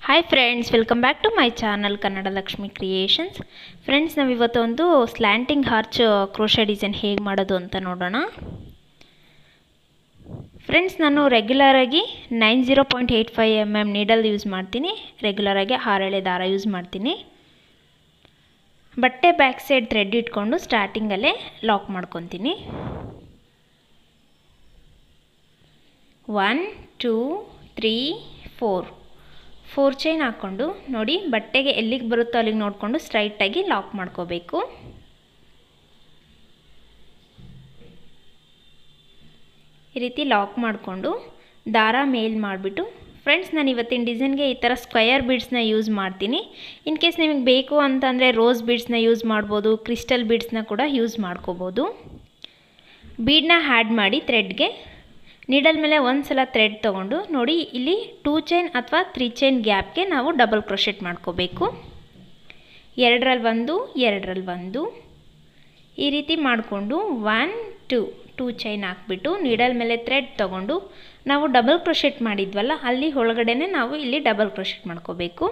hi friends welcome back to my channel Kannada Lakshmi creations friends ನಾವಿವತ್ತು ಒಂದು slanting ಹಾರ್ಚ್ crochet design ಹೇಗೆ ಮಾಡೋದು ಅಂತ ನೋಡೋಣ ಫ್ರೆಂಡ್ಸ್ ನಾನು ರೆಗ್ಯುಲರಾಗಿ nine zero point eight five M M needle use ಮಾಡ್ತೀನಿ ರೆಗ್ಯುಲರಾಗಿ ಹಾರೆಳೆ ದಾರ ಯೂಸ್ ಮಾಡ್ತೀನಿ ಬಟ್ಟೆ ಬ್ಯಾಕ್ ಸೈಡ್ ಥ್ರೆಡ್ ಇಟ್ಕೊಂಡು ಸ್ಟಾರ್ಟಿಂಗಲ್ಲೇ ಲಾಕ್ ಮಾಡ್ಕೊತೀನಿ one two three four four chain ಹಾಕ್ಕೊಂಡು ನೋಡಿ ಬಟ್ಟೆಗೆ ಎಲ್ಲಿಗೆ ಬರುತ್ತೋ ಅಲ್ಲಿಗೆ ನೋಡಿಕೊಂಡು ಸ್ಟ್ರೈಟಾಗಿ ಲಾಕ್ ಮಾಡ್ಕೋಬೇಕು ಈ ರೀತಿ ಲಾಕ್ ಮಾಡಿಕೊಂಡು ದಾರ ಮೇಲ್ ಮಾಡಿಬಿಟ್ಟು ಫ್ರೆಂಡ್ಸ್ ನಾನು ಇವತ್ತಿನ ಡಿಸೈನ್ಗೆ ಈ ಥರ ಸ್ಕ್ವಯರ್ ಬೀಡ್ಸ್ನ ಯೂಸ್ ಮಾಡ್ತೀನಿ ಇನ್ ಕೇಸ್ ನಿಮಗೆ ಬೇಕು ಅಂತಂದರೆ ರೋಸ್ ಬೀಡ್ಸ್ನ ಯೂಸ್ ಮಾಡ್ಬೋದು ಕ್ರಿಸ್ಟಲ್ ಬೀಡ್ಸ್ನ ಕೂಡ ಯೂಸ್ ಮಾಡ್ಕೋಬೋದು ಬೀಡನ್ನ ಹ್ಯಾಡ್ ಮಾಡಿ ಥ್ರೆಡ್ಗೆ ನೀಡಲ್ ಮೇಲೆ ಒಂದು ಸಲ ಥ್ರೆಡ್ ತೊಗೊಂಡು ನೋಡಿ ಇಲ್ಲಿ ಟೂ ಚೈನ್ ಅಥವಾ ತ್ರೀ ಚೈನ್ ಗ್ಯಾಪ್ಗೆ ನಾವು ಡಬಲ್ ಕ್ರೋಶೆಟ್ ಮಾಡ್ಕೋಬೇಕು ಎರಡರಲ್ಲಿ ಒಂದು ಎರಡರಲ್ಲಿ ಒಂದು ಈ ರೀತಿ ಮಾಡಿಕೊಂಡು ಒನ್ ಟು ಟೂ ಚೈನ್ ಹಾಕ್ಬಿಟ್ಟು ನೀಡಲ್ ಮೇಲೆ ಥ್ರೆಡ್ ತೊಗೊಂಡು ನಾವು ಡಬಲ್ ಕ್ರೋಶೆಟ್ ಮಾಡಿದ್ವಲ್ಲ ಅಲ್ಲಿ ಒಳಗಡೆನೆ ನಾವು ಇಲ್ಲಿ ಡಬಲ್ ಕ್ರೋಶೆಟ್ ಮಾಡ್ಕೋಬೇಕು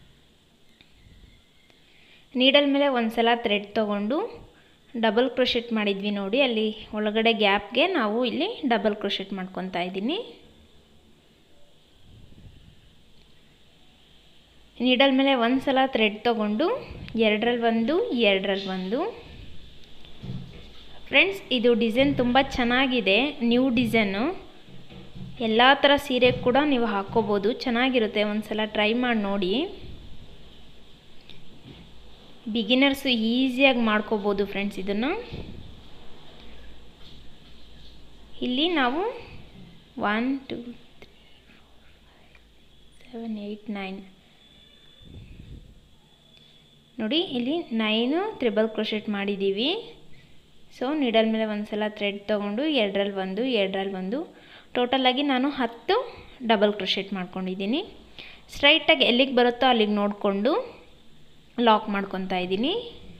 ನೀಡಲ್ ಮೇಲೆ ಒಂದು ಸಲ ಥ್ರೆಡ್ ತೊಗೊಂಡು ಡಬಲ್ ಕ್ರೋಶೆಟ್ ಮಾಡಿದ್ವಿ ನೋಡಿ ಅಲ್ಲಿ ಒಳಗಡೆ ಗ್ಯಾಪ್ಗೆ ನಾವು ಇಲ್ಲಿ ಡಬಲ್ ಕ್ರೋಶೆಟ್ ಮಾಡ್ಕೊತಾ ಇದ್ದೀನಿ ನೀಡಲ್ ಮೇಲೆ ಒಂದು ಸಲ ಥ್ರೆಡ್ ತೊಗೊಂಡು ಎರಡರಲ್ಲಿ ಒಂದು ಎರಡರಲ್ಲಿ ಒಂದು ಫ್ರೆಂಡ್ಸ್ ಇದು ಡಿಸೈನ್ ತುಂಬ ಚೆನ್ನಾಗಿದೆ ನ್ಯೂ ಡಿಸೈನು ಎಲ್ಲ ಥರ ಸೀರೆ ಕೂಡ ನೀವು ಹಾಕ್ಕೋಬೋದು ಚೆನ್ನಾಗಿರುತ್ತೆ ಒಂದು ಸಲ ಟ್ರೈ ಮಾಡಿ ನೋಡಿ ಬಿಗಿನರ್ಸು ಈಸಿಯಾಗಿ ಮಾಡ್ಕೋಬೋದು ಫ್ರೆಂಡ್ಸ್ ಇದನ್ನು ಇಲ್ಲಿ ನಾವು one two three seven eight nine ನೋಡಿ ಇಲ್ಲಿ ನೈನು ತ್ರಿಬಲ್ ಕ್ರೋಶೆಟ್ ಮಾಡಿದ್ದೀವಿ ಸೊ ನೀಡಲ್ ಮೇಲೆ ಒಂದು ಸಲ ಥ್ರೆಡ್ ತೊಗೊಂಡು ಎರಡರಲ್ಲಿ ಒಂದು ಎರಡರಲ್ಲಿ ಒಂದು ಟೋಟಲಾಗಿ ನಾನು ಹತ್ತು ಡಬಲ್ ಕ್ರೋಶೆಟ್ ಮಾಡ್ಕೊಂಡಿದ್ದೀನಿ ಸ್ಟ್ರೈಟಾಗಿ ಎಲ್ಲಿಗೆ ಬರುತ್ತೋ ಅಲ್ಲಿಗೆ ನೋಡಿಕೊಂಡು ಲಾಕ್ ಮಾಡ್ಕೊತಾ ಇದ್ದೀನಿ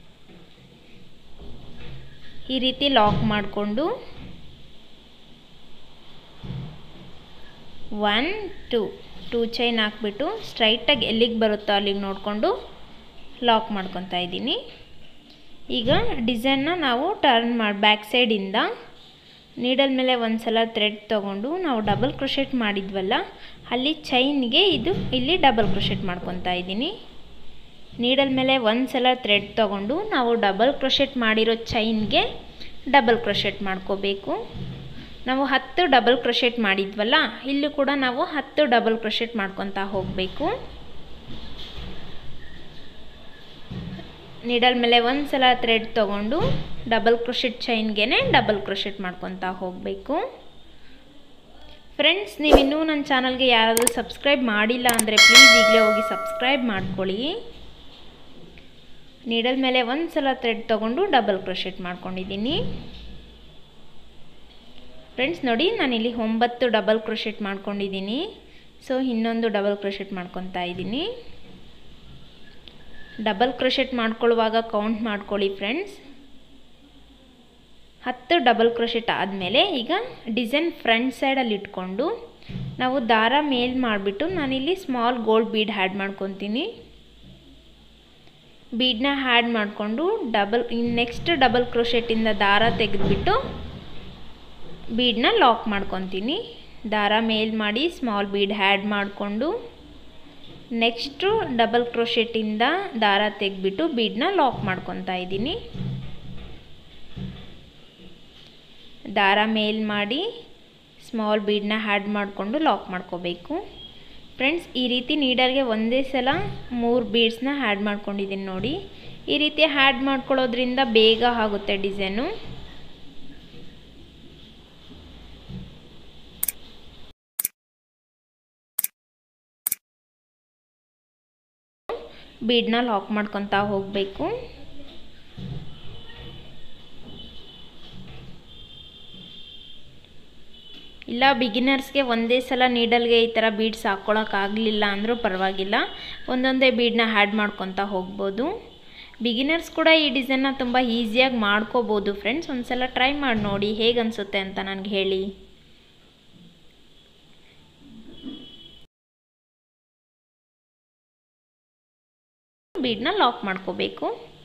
ಈ ರೀತಿ ಲಾಕ್ ಮಾಡಿಕೊಂಡು ಒನ್ ಟು ಟೂ ಚೈನ್ ಹಾಕ್ಬಿಟ್ಟು ಸ್ಟ್ರೈಟಾಗಿ ಎಲ್ಲಿಗೆ ಬರುತ್ತೋ ಅಲ್ಲಿಗೆ ನೋಡಿಕೊಂಡು ಲಾಕ್ ಮಾಡ್ಕೊತಾ ಇದ್ದೀನಿ ಈಗ ಡಿಸೈನ್ನ ನಾವು ಟರ್ನ್ ಮಾಡಿ ಬ್ಯಾಕ್ ಸೈಡಿಂದ ನೀಡಲ್ ಮೇಲೆ ಒಂದು ಸಲ ಥ್ರೆಡ್ ತೊಗೊಂಡು ನಾವು ಡಬಲ್ ಕ್ರೋಶೆಟ್ ಮಾಡಿದ್ವಲ್ಲ ಅಲ್ಲಿ ಚೈನ್ಗೆ ಇದು ಇಲ್ಲಿ ಡಬಲ್ ಕ್ರೋಶೆಟ್ ಮಾಡ್ಕೊತಾ ಇದ್ದೀನಿ ನೀಡಲ್ ಮೇಲೆ ಒಂದು ಸಲ ಥ್ರೆಡ್ ತೊಗೊಂಡು ನಾವು ಡಬಲ್ ಕ್ರೋಶೆಟ್ ಮಾಡಿರೋ ಚೈನ್ಗೆ ಡಬಲ್ ಕ್ರೋಶೆಟ್ ಮಾಡ್ಕೋಬೇಕು ನಾವು ಹತ್ತು ಡಬಲ್ ಕ್ರೋಶೆಟ್ ಮಾಡಿದ್ವಲ್ಲ ಇಲ್ಲೂ ಕೂಡ ನಾವು ಹತ್ತು ಡಬಲ್ ಕ್ರೋಶೆಟ್ ಮಾಡ್ಕೊತಾ ಹೋಗಬೇಕು ನೀಡಲ್ ಮೇಲೆ ಒಂದು ಸಲ ಥ್ರೆಡ್ ತೊಗೊಂಡು ಡಬಲ್ ಕ್ರೋಶೆಟ್ ಚೈನ್ಗೆ ಡಬಲ್ ಕ್ರೋಶೆಟ್ ಮಾಡ್ಕೊತಾ ಹೋಗಬೇಕು ಫ್ರೆಂಡ್ಸ್ ನೀವು ಇನ್ನೂ ನನ್ನ ಚಾನಲ್ಗೆ ಯಾರಾದರೂ ಸಬ್ಸ್ಕ್ರೈಬ್ ಮಾಡಿಲ್ಲ ಅಂದರೆ ಪ್ಲೀಸ್ ಈಗಲೇ ಹೋಗಿ ಸಬ್ಸ್ಕ್ರೈಬ್ ಮಾಡ್ಕೊಳ್ಳಿ ನೀಡಲ್ ಮೇಲೆ ಒಂದು ಸಲ ಥ್ರೆಡ್ ತೊಗೊಂಡು ಡಬಲ್ ಕ್ರೋಶೆಟ್ ಮಾಡ್ಕೊಂಡಿದ್ದೀನಿ ಫ್ರೆಂಡ್ಸ್ ನೋಡಿ ನಾನಿಲ್ಲಿ ಒಂಬತ್ತು ಡಬಲ್ ಕ್ರೋಶೆಟ್ ಮಾಡ್ಕೊಂಡಿದ್ದೀನಿ ಸೊ ಇನ್ನೊಂದು ಡಬಲ್ ಕ್ರೋಶೆಟ್ ಮಾಡ್ಕೊತಾ ಇದ್ದೀನಿ ಡಬಲ್ ಕ್ರೋಶೆಟ್ ಮಾಡ್ಕೊಳ್ಳುವಾಗ ಕೌಂಟ್ ಮಾಡ್ಕೊಳ್ಳಿ ಫ್ರೆಂಡ್ಸ್ ಹತ್ತು ಡಬಲ್ ಕ್ರೋಶೆಟ್ ಆದಮೇಲೆ ಈಗ ಡಿಸೈನ್ ಫ್ರಂಟ್ ಸೈಡಲ್ಲಿ ಇಟ್ಕೊಂಡು ನಾವು ದಾರ ಮೇಲ್ ಮಾಡಿಬಿಟ್ಟು ನಾನಿಲ್ಲಿ ಸ್ಮಾಲ್ ಗೋಲ್ಡ್ ಬೀಡ್ ಹ್ಯಾಡ್ ಮಾಡ್ಕೊತೀನಿ ಬೀಡನ್ನ ಹ್ಯಾಡ್ ಮಾಡಿಕೊಂಡು ಡಬಲ್ ಇನ್ನು ನೆಕ್ಸ್ಟ್ ಡಬಲ್ ಕ್ರೋಶೆಟ್ಟಿಂದ ದಾರ ತೆಗೆದುಬಿಟ್ಟು ಬೀಡನ್ನ ಲಾಕ್ ಮಾಡ್ಕೊತೀನಿ ದಾರ ಮೇಲ್ ಮಾಡಿ ಸ್ಮಾಲ್ ಬೀಡ್ ಹ್ಯಾಡ್ ಮಾಡಿಕೊಂಡು ನೆಕ್ಸ್ಟು ಡಬಲ್ ಕ್ರೋಶೆಟ್ಟಿಂದ ದಾರ ತೆಗೆದ್ಬಿಟ್ಟು ಬೀಡನ್ನ ಲಾಕ್ ಮಾಡ್ಕೊತಾ ಇದ್ದೀನಿ ದಾರ ಮೇಲ್ ಮಾಡಿ ಸ್ಮಾಲ್ ಬೀಡನ್ನ ಹ್ಯಾಡ್ ಮಾಡಿಕೊಂಡು ಲಾಕ್ ಮಾಡ್ಕೋಬೇಕು ಫ್ರೆಂಡ್ಸ್ ಈ ರೀತಿ ನೀಡಲ್ಗೆ ಒಂದೇ ಸಲ ಮೂರು ಬೀಡ್ಸ್ನ ಹ್ಯಾಡ್ ಮಾಡ್ಕೊಂಡಿದ್ದೀನಿ ನೋಡಿ ಈ ರೀತಿ ಹ್ಯಾಡ್ ಮಾಡ್ಕೊಳ್ಳೋದ್ರಿಂದ ಬೇಗ ಆಗುತ್ತೆ ಡಿಸೈನು ಬೀಡನ್ನ ಲಾಕ್ ಮಾಡ್ಕೊತಾ ಹೋಗಬೇಕು ಇಲ್ಲ ಬಿಗಿನರ್ಸ್ಗೆ ಒಂದೇ ಸಲ ನೀಡಲ್ಗೆ ಈ ಥರ ಬೀಡ್ಸ್ ಹಾಕ್ಕೊಳಕ್ಕಾಗಲಿಲ್ಲ ಅಂದರೂ ಪರವಾಗಿಲ್ಲ ಒಂದೊಂದೇ ಬೀಡನ್ನ ಹ್ಯಾಡ್ ಮಾಡ್ಕೊತಾ ಹೋಗ್ಬೋದು ಬಿಗಿನರ್ಸ್ ಕೂಡ ಈ ಡಿಸೈನ್ನ ತುಂಬ ಈಸಿಯಾಗಿ ಮಾಡ್ಕೋಬೋದು ಫ್ರೆಂಡ್ಸ್ ಒಂದು ಸಲ ಟ್ರೈ ಮಾಡಿ ನೋಡಿ ಹೇಗೆ ಅನಿಸುತ್ತೆ ಅಂತ ನನಗೆ ಹೇಳಿ ಬೀಡನ್ನ ಲಾಕ್ ಮಾಡ್ಕೋಬೇಕು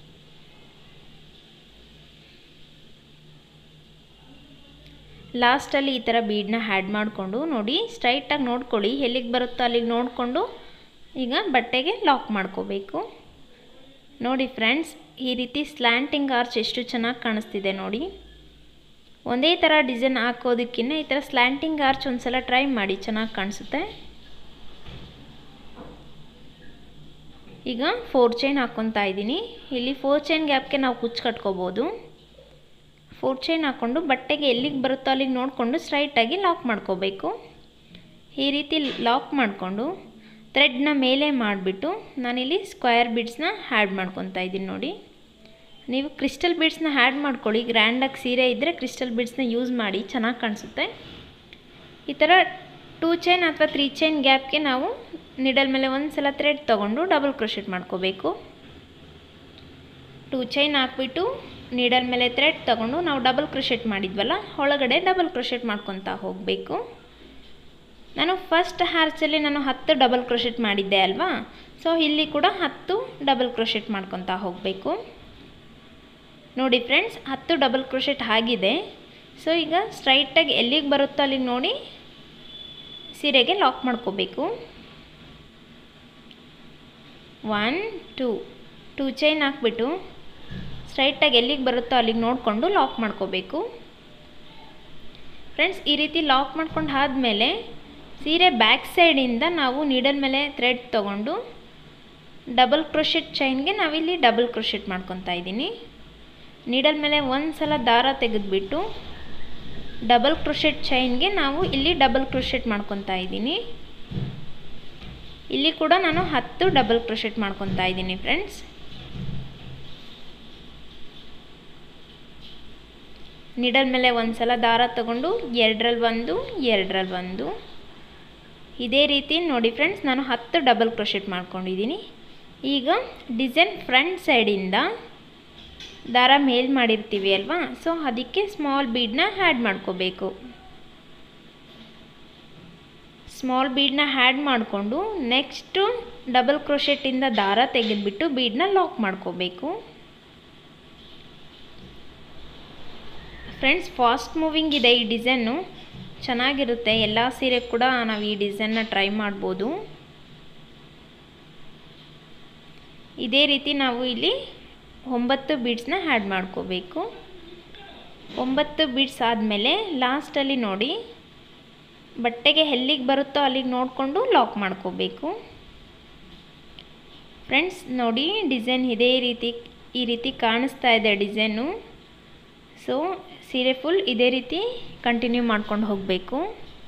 ಲಾಸ್ಟಲ್ಲಿ ಈ ಥರ ಬೀಡನ್ನ ಹ್ಯಾಡ್ ಮಾಡಿಕೊಂಡು ನೋಡಿ ಸ್ಟ್ರೈಟಾಗಿ ನೋಡ್ಕೊಳ್ಳಿ ಎಲ್ಲಿಗೆ ಬರುತ್ತೋ ಅಲ್ಲಿಗೆ ನೋಡಿಕೊಂಡು ಈಗ ಬಟ್ಟೆಗೆ ಲಾಕ್ ಮಾಡ್ಕೋಬೇಕು ನೋಡಿ ಫ್ರೆಂಡ್ಸ್ ಈ ರೀತಿ ಸ್ಲ್ಯಾಂಟಿಂಗ್ ಆರ್ಚ್ ಎಷ್ಟು ಚೆನ್ನಾಗಿ ಕಾಣಿಸ್ತಿದೆ ನೋಡಿ ಒಂದೇ ಥರ ಡಿಸೈನ್ ಹಾಕೋದಕ್ಕಿಂತ ಈ ಥರ ಸ್ಲ್ಯಾಂಟಿಂಗ್ ಆರ್ಚ್ ಒಂದು ಸಲ ಟ್ರೈ ಮಾಡಿ ಚೆನ್ನಾಗಿ ಕಾಣಿಸುತ್ತೆ ಈಗ ಫೋರ್ ಚೈನ್ ಹಾಕ್ಕೊತಾ ಇದ್ದೀನಿ ಇಲ್ಲಿ ಫೋರ್ ಚೈನ್ ಗ್ಯಾಪ್ಗೆ ನಾವು ಕುಚ್ಚು ಕಟ್ಕೋಬೋದು ಫೋರ್ ಚೈನ್ ಹಾಕ್ಕೊಂಡು ಬಟ್ಟೆಗೆ ಎಲ್ಲಿಗೆ ಬರುತ್ತೋ ಅಲ್ಲಿಗೆ ನೋಡಿಕೊಂಡು ಸ್ಟ್ರೈಟಾಗಿ ಲಾಕ್ ಮಾಡ್ಕೋಬೇಕು ಈ ರೀತಿ ಲಾಕ್ ಮಾಡಿಕೊಂಡು ಥ್ರೆಡ್ನ ಮೇಲೆ ಮಾಡಿಬಿಟ್ಟು ನಾನಿಲ್ಲಿ ಸ್ಕ್ವಯರ್ ಬೀಡ್ಸ್ನ ಹ್ಯಾಡ್ ಮಾಡ್ಕೊತಾ ಇದ್ದೀನಿ ನೋಡಿ ನೀವು ಕ್ರಿಸ್ಟಲ್ ಬೀಡ್ಸ್ನ ಹ್ಯಾಡ್ ಮಾಡ್ಕೊಳ್ಳಿ ಗ್ರ್ಯಾಂಡಾಗಿ ಸೀರೆ ಇದ್ದರೆ ಕ್ರಿಸ್ಟಲ್ ಬೀಡ್ಸ್ನ ಯೂಸ್ ಮಾಡಿ ಚೆನ್ನಾಗಿ ಕಾಣಿಸುತ್ತೆ ಈ ಥರ ಟೂ ಚೈನ್ ಅಥವಾ ತ್ರೀ ಚೈನ್ ಗ್ಯಾಪ್ಗೆ ನಾವು ನಿಡಲ್ ಮೇಲೆ ಒಂದು ಸಲ ಥ್ರೆಡ್ ತೊಗೊಂಡು ಡಬಲ್ ಕ್ರೋಶೆಟ್ ಮಾಡ್ಕೋಬೇಕು ಟೂ ಚೈನ್ ಹಾಕ್ಬಿಟ್ಟು ನೀಡಲ್ ಮೇಲೆ ಥ್ರೆಡ್ ತೊಗೊಂಡು ನಾವು ಡಬಲ್ ಕ್ರೋಶೆಟ್ ಮಾಡಿದ್ವಲ್ಲ ಒಳಗಡೆ ಡಬಲ್ ಕ್ರೋಶೆಟ್ ಮಾಡ್ಕೊತಾ ಹೋಗಬೇಕು ನಾನು ಫಸ್ಟ್ ಹ್ಯಾರ್ಚಲ್ಲಿ ನಾನು ಹತ್ತು ಡಬಲ್ ಕ್ರೋಶೆಟ್ ಮಾಡಿದ್ದೆ ಅಲ್ವಾ ಸೊ ಇಲ್ಲಿ ಕೂಡ ಹತ್ತು ಡಬಲ್ ಕ್ರೋಶೆಟ್ ಮಾಡ್ಕೊತಾ ಹೋಗಬೇಕು ನೋಡಿ ಫ್ರೆಂಡ್ಸ್ ಹತ್ತು ಡಬಲ್ ಕ್ರೋಶೆಟ್ ಆಗಿದೆ ಸೊ ಈಗ ಸ್ಟ್ರೈಟಾಗಿ ಎಲ್ಲಿಗೆ ಬರುತ್ತೋ ಅಲ್ಲಿಗೆ ನೋಡಿ ಸೀರೆಗೆ ಲಾಕ್ ಮಾಡ್ಕೋಬೇಕು ಒನ್ ಟೂ ಟೂ ಚೈನ್ ಹಾಕ್ಬಿಟ್ಟು ಸ್ಟ್ರೈಟಾಗಿ ಎಲ್ಲಿಗೆ ಬರುತ್ತೋ ಅಲ್ಲಿಗೆ ನೋಡಿಕೊಂಡು ಲಾಕ್ ಮಾಡ್ಕೋಬೇಕು ಫ್ರೆಂಡ್ಸ್ ಈ ರೀತಿ ಲಾಕ್ ಮಾಡ್ಕೊಂಡು ಆದಮೇಲೆ ಸೀರೆ ಬ್ಯಾಕ್ ಸೈಡಿಂದ ನಾವು ನೀಡಲ್ ಮೇಲೆ ಥ್ರೆಡ್ ತೊಗೊಂಡು ಡಬಲ್ ಕ್ರೋಶೆಟ್ ಚೈನ್ಗೆ ನಾವಿಲ್ಲಿ ಡಬಲ್ ಕ್ರೋಶೆಟ್ ಮಾಡ್ಕೊತಾ ಇದ್ದೀನಿ ನೀಡಲ್ ಮೇಲೆ ಒಂದು ಸಲ ದಾರ ತೆಗೆದುಬಿಟ್ಟು ಡಬಲ್ ಕ್ರೋಶೆಟ್ ಚೈನ್ಗೆ ನಾವು ಇಲ್ಲಿ ಡಬಲ್ ಕ್ರೋಶೆಟ್ ಮಾಡ್ಕೊತಾ ಇದ್ದೀನಿ ಇಲ್ಲಿ ಕೂಡ ನಾನು ಹತ್ತು ಡಬಲ್ ಕ್ರೋಶೆಟ್ ಮಾಡ್ಕೊತಾ ಇದ್ದೀನಿ ಫ್ರೆಂಡ್ಸ್ ನಿಡಲ್ ಮೇಲೆ ಒಂದು ಸಲ ದಾರ ತಗೊಂಡು ಎರಡರಲ್ಲಿ ಒಂದು ಎರಡರಲ್ಲಿ ಒಂದು ಇದೇ ರೀತಿ ನೋಡಿ ಫ್ರೆಂಡ್ಸ್ ನಾನು ಹತ್ತು ಡಬಲ್ ಕ್ರೋಶೆಟ್ ಮಾಡ್ಕೊಂಡಿದ್ದೀನಿ ಈಗ ಡಿಸೈನ್ ಫ್ರಂಟ್ ಸೈಡಿಂದ ದಾರ ಮೇಲ್ ಮಾಡಿರ್ತೀವಿ ಅಲ್ವಾ ಸೊ ಅದಕ್ಕೆ ಸ್ಮಾಲ್ ಬೀಡನ್ನ ಹ್ಯಾಡ್ ಮಾಡ್ಕೋಬೇಕು ಸ್ಮಾಲ್ ಬೀಡನ್ನ ಹ್ಯಾಡ್ ಮಾಡಿಕೊಂಡು ನೆಕ್ಸ್ಟು ಡಬಲ್ ಕ್ರೋಶೆಟ್ಟಿಂದ ದಾರ ತೆಗೆದುಬಿಟ್ಟು ಬೀಡನ್ನ ಲಾಕ್ ಮಾಡ್ಕೋಬೇಕು ಫ್ರೆಂಡ್ಸ್ ಫಾಸ್ಟ್ ಮೂವಿಂಗ್ ಇದೆ ಈ ಡಿಸೈನು ಚೆನ್ನಾಗಿರುತ್ತೆ ಎಲ್ಲ ಸೀರೆ ಕೂಡ ನಾವು ಈ ಡಿಸೈನ್ನ ಟ್ರೈ ಮಾಡ್ಬೋದು ಇದೇ ರೀತಿ ನಾವು ಇಲ್ಲಿ ಒಂಬತ್ತು ಬೀಡ್ಸ್ನ ಹ್ಯಾಡ್ ಮಾಡ್ಕೋಬೇಕು ಒಂಬತ್ತು ಬೀಡ್ಸ್ ಆದಮೇಲೆ ಲಾಸ್ಟಲ್ಲಿ ನೋಡಿ ಬಟ್ಟೆಗೆ ಎಲ್ಲಿಗೆ ಬರುತ್ತೋ ಅಲ್ಲಿಗೆ ನೋಡಿಕೊಂಡು ಲಾಕ್ ಮಾಡ್ಕೋಬೇಕು ಫ್ರೆಂಡ್ಸ್ ನೋಡಿ ಡಿಸೈನ್ ಇದೇ ರೀತಿ ಈ ರೀತಿ ಕಾಣಿಸ್ತಾ ಇದೆ ಡಿಸೈನು ಸೊ ಸೀರೆ ಫುಲ್ ಇದೇ ರೀತಿ ಕಂಟಿನ್ಯೂ ಮಾಡ್ಕೊಂಡು ಹೋಗಬೇಕು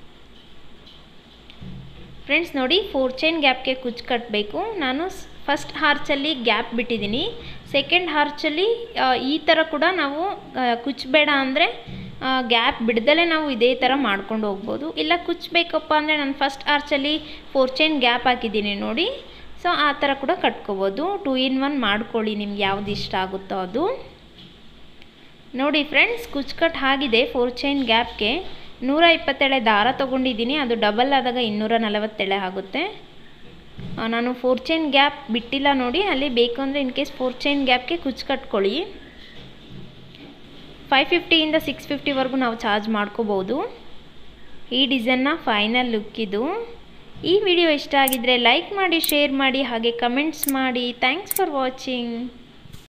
ಫ್ರೆಂಡ್ಸ್ ನೋಡಿ ಫೋರ್ ಚೈನ್ ಗ್ಯಾಪ್ಗೆ ಕುಚ್ಚು ಕಟ್ಟಬೇಕು ನಾನು ಫಸ್ಟ್ ಹಾರ್ಚಲ್ಲಿ ಗ್ಯಾಪ್ ಬಿಟ್ಟಿದ್ದೀನಿ ಸೆಕೆಂಡ್ ಹಾರ್ಚಲ್ಲಿ ಈ ಥರ ಕೂಡ ನಾವು ಕುಚ್ಚಬೇಡ ಅಂದರೆ ಗ್ಯಾಪ್ ಬಿಡ್ದಲೇ ನಾವು ಇದೇ ಥರ ಮಾಡ್ಕೊಂಡು ಹೋಗ್ಬೋದು ಇಲ್ಲ ಕುಚ್ಚಬೇಕಪ್ಪ ಅಂದರೆ ನಾನು ಫಸ್ಟ್ ಆರ್ಚಲ್ಲಿ ಫೋರ್ ಚೈನ್ ಗ್ಯಾಪ್ ಹಾಕಿದ್ದೀನಿ ನೋಡಿ ಸೊ ಆ ಥರ ಕೂಡ ಕಟ್ಕೋಬೋದು ಟೂ ಇನ್ ಒನ್ ಮಾಡ್ಕೊಳ್ಳಿ ನಿಮ್ಗೆ ಯಾವ್ದು ಇಷ್ಟ ಆಗುತ್ತೋ ಅದು ನೋಡಿ ಫ್ರೆಂಡ್ಸ್ ಕುಚ್ಕಟ್ ಆಗಿದೆ ಫೋರ್ ಚೈನ್ ಗ್ಯಾಪ್ಗೆ ನೂರ ಇಪ್ಪತ್ತೆಳೆ ದಾರ ತೊಗೊಂಡಿದ್ದೀನಿ ಅದು ಡಬಲ್ ಆದಾಗ ಇನ್ನೂರ ನಲವತ್ತೆಳೆ ಆಗುತ್ತೆ ನಾನು ಫೋರ್ ಚೈನ್ ಗ್ಯಾಪ್ ಬಿಟ್ಟಿಲ್ಲ ನೋಡಿ ಅಲ್ಲಿ ಬೇಕು ಅಂದರೆ ಇನ್ ಕೇಸ್ ಫೋರ್ ಚೈನ್ ಗ್ಯಾಪ್ಗೆ ಕುಚ್ಚು ಕಟ್ಕೊಳ್ಳಿ ಫೈವ್ ಫಿಫ್ಟಿಯಿಂದ ಸಿಕ್ಸ್ ಫಿಫ್ಟಿವರೆಗೂ ನಾವು ಚಾರ್ಜ್ ಮಾಡ್ಕೋಬೋದು ಈ ಡಿಸೈನ್ನ ಫೈನಲ್ ಲುಕ್ ಇದು ಈ ವಿಡಿಯೋ ಇಷ್ಟ ಆಗಿದ್ದರೆ ಲೈಕ್ ಮಾಡಿ ಶೇರ್ ಮಾಡಿ ಹಾಗೆ ಕಮೆಂಟ್ಸ್ ಮಾಡಿ ಥ್ಯಾಂಕ್ಸ್ ಫಾರ್ ವಾಚಿಂಗ್